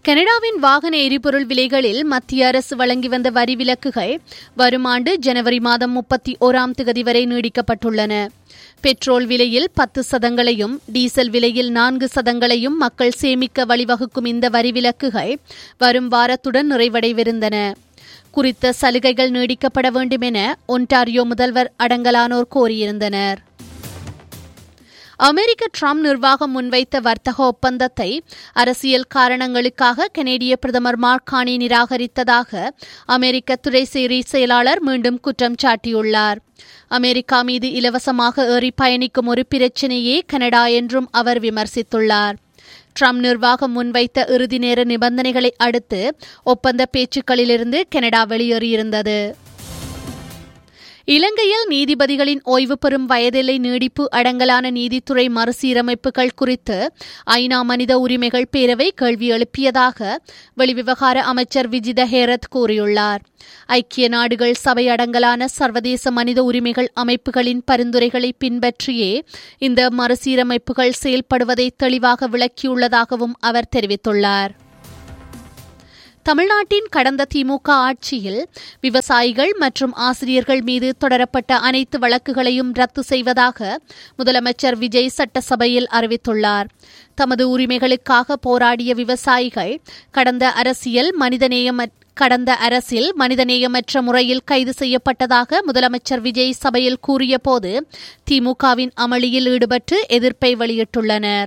கனடாவின் வாகன எரிபொருள் விலைகளில் மத்திய அரசு வழங்கி வந்த வரி விலக்குகள் வரும் ஆண்டு ஜனவரி மாதம் முப்பத்தி ஓராம் தேதி வரை நீடிக்கப்பட்டுள்ளன பெட்ரோல் விலையில் பத்து சதங்களையும் டீசல் விலையில் நான்கு சதங்களையும் மக்கள் சேமிக்க வழிவகுக்கும் இந்த வரி விலக்குகள் வரும் வாரத்துடன் நிறைவடைவிருந்தன குறித்த சலுகைகள் நீடிக்கப்பட வேண்டும் என ஒன்டாரியோ முதல்வர் அடங்கலானோர் கோரியிருந்தனர் அமெரிக்க ட்ரம்ப் நிர்வாகம் முன்வைத்த வர்த்தக ஒப்பந்தத்தை அரசியல் காரணங்களுக்காக கனேடிய பிரதமர் மார்கானி நிராகரித்ததாக அமெரிக்க துறை சேரி செயலாளர் மீண்டும் குற்றம் சாட்டியுள்ளார் அமெரிக்கா மீது இலவசமாக ஏறி பயணிக்கும் ஒரு பிரச்சினையே கனடா என்றும் அவர் விமர்சித்துள்ளார் ட்ரம்ப் நிர்வாகம் முன்வைத்த இறுதி நேர நிபந்தனைகளை அடுத்து ஒப்பந்த பேச்சுக்களிலிருந்து கனடா வெளியேறியிருந்தது இலங்கையில் நீதிபதிகளின் ஓய்வு பெறும் வயதில்லை நீடிப்பு அடங்கலான நீதித்துறை மறுசீரமைப்புகள் குறித்து ஐநா மனித உரிமைகள் பேரவை கேள்வி எழுப்பியதாக வெளிவிவகார அமைச்சர் விஜித ஹேரத் கூறியுள்ளார் ஐக்கிய நாடுகள் சபை அடங்கலான சர்வதேச மனித உரிமைகள் அமைப்புகளின் பரிந்துரைகளை பின்பற்றியே இந்த மறுசீரமைப்புகள் செயல்படுவதை தெளிவாக விளக்கியுள்ளதாகவும் அவர் தெரிவித்துள்ளார் தமிழ்நாட்டின் கடந்த திமுக ஆட்சியில் விவசாயிகள் மற்றும் ஆசிரியர்கள் மீது தொடரப்பட்ட அனைத்து வழக்குகளையும் ரத்து செய்வதாக முதலமைச்சர் விஜய் சட்டசபையில் அறிவித்துள்ளார் தமது உரிமைகளுக்காக போராடிய விவசாயிகள் கடந்த அரசியல் மனிதநேயம் கடந்த அரசில் மனிதநேயமற்ற முறையில் கைது செய்யப்பட்டதாக முதலமைச்சர் விஜய் சபையில் கூறியபோது திமுகவின் அமளியில் ஈடுபட்டு எதிர்ப்பை வெளியிட்டுள்ளனர்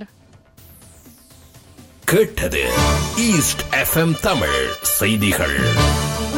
கேட்டது ஈஸ்ட் எஃப்எம் தமிழ் செய்திகள்